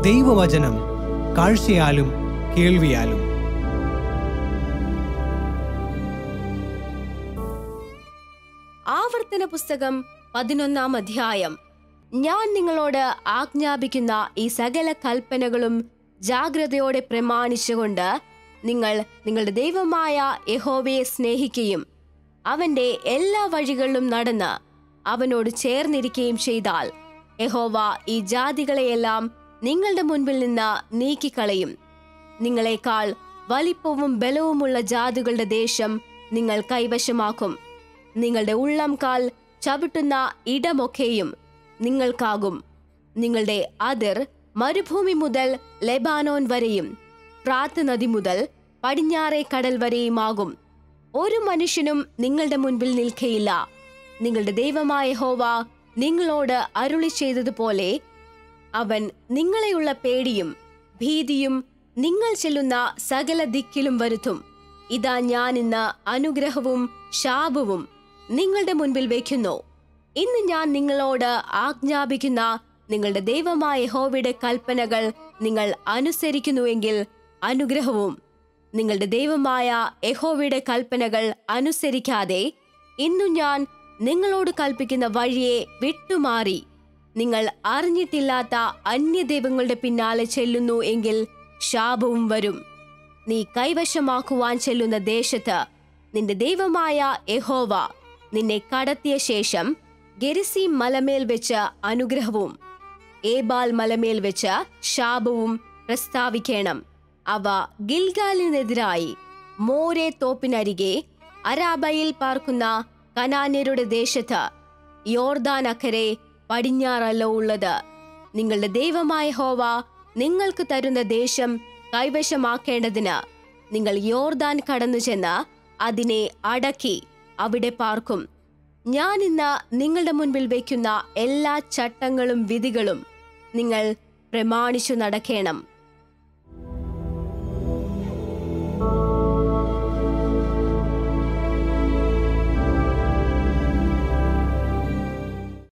ദൈവവചനം കാഴ്ചയാലും കേൾവിയാലും ആവർത്തന പുസ്തകം പതിനൊന്നാം അധ്യായം ഞാൻ നിങ്ങളോട് ആജ്ഞാപിക്കുന്ന ഈ സകല കൽപ്പനകളും ജാഗ്രതയോടെ പ്രമാണിച്ചുകൊണ്ട് നിങ്ങൾ നിങ്ങളുടെ ദൈവമായ യഹോവയെ സ്നേഹിക്കുകയും അവന്റെ എല്ലാ വഴികളിലും നടന്ന് അവനോട് ചേർന്നിരിക്കുകയും ചെയ്താൽ യഹോവ ഈ ജാതികളെയെല്ലാം നിങ്ങളുടെ മുൻപിൽ നിന്ന് നീക്കിക്കളയും നിങ്ങളെക്കാൾ വലിപ്പവും ബലവുമുള്ള ജാതികളുടെ ദേശം നിങ്ങൾ കൈവശമാക്കും നിങ്ങളുടെ ഉള്ളം കാൽ ചവിട്ടുന്ന ഇടമൊക്കെയും നിങ്ങൾക്കാകും നിങ്ങളുടെ അതിർ മരുഭൂമി മുതൽ ലെബാനോൻ വരെയും പ്രാത്ത് നദി മുതൽ പടിഞ്ഞാറേ കടൽ വരെയുമാകും ഒരു മനുഷ്യനും നിങ്ങളുടെ മുൻപിൽ നിൽക്കയില്ല നിങ്ങളുടെ ദൈവമായ ഹോവ നിങ്ങളോട് അരുളി ചെയ്തതുപോലെ അവൻ നിങ്ങളെയുള്ള പേടിയും ഭീതിയും നിങ്ങൾ ചെല്ലുന്ന സകല ദിക്കിലും വരുത്തും ഇതാ ഞാൻ ഇന്ന് അനുഗ്രഹവും ശാപവും നിങ്ങളുടെ മുൻപിൽ വയ്ക്കുന്നു ഇന്ന് ഞാൻ നിങ്ങളോട് ആജ്ഞാപിക്കുന്ന നിങ്ങളുടെ ദൈവമായ യഹോവയുടെ കൽപ്പനകൾ നിങ്ങൾ അനുസരിക്കുന്നുവെങ്കിൽ അനുഗ്രഹവും നിങ്ങളുടെ ദൈവമായ യഹോവയുടെ കൽപ്പനകൾ അനുസരിക്കാതെ ഇന്നു ഞാൻ നിങ്ങളോട് കൽപ്പിക്കുന്ന വഴിയെ വിട്ടുമാറി നിങ്ങൾ അറിഞ്ഞിട്ടില്ലാത്ത അന്യദൈവങ്ങളുടെ പിന്നാലെ ചെല്ലുന്നു എങ്കിൽ ശാപവും വരും നീ കൈവശമാക്കുവാൻ ചെല്ലുന്ന ദേശത്ത് നിന്റെ ദൈവമായ യഹോവ നിന്നെ കടത്തിയ ശേഷം ഗെരിസീം മലമേൽ വെച്ച് അനുഗ്രഹവും ഏബാൽ മലമേൽ വെച്ച് ശാപവും പ്രസ്താവിക്കണം അവ ഗിൽഗാലിനെതിരായി മോരെ തോപ്പിനരികെ അരാബയിൽ പാർക്കുന്ന കനാന്യരുടെ ദേശത്ത് യോർദാൻ അക്കരെ പടിഞ്ഞാറല്ലോ ഉള്ളത് നിങ്ങളുടെ ദൈവമായ ഹോവ നിങ്ങൾക്ക് തരുന്ന ദേശം കൈവശമാക്കേണ്ടതിന് നിങ്ങൾ യോർദാൻ കടന്നു ചെന്ന് അതിനെ അടക്കി അവിടെ പാർക്കും ഞാൻ ഇന്ന് നിങ്ങളുടെ മുൻപിൽ വയ്ക്കുന്ന എല്ലാ ചട്ടങ്ങളും വിധികളും നിങ്ങൾ പ്രമാണിച്ചു നടക്കേണം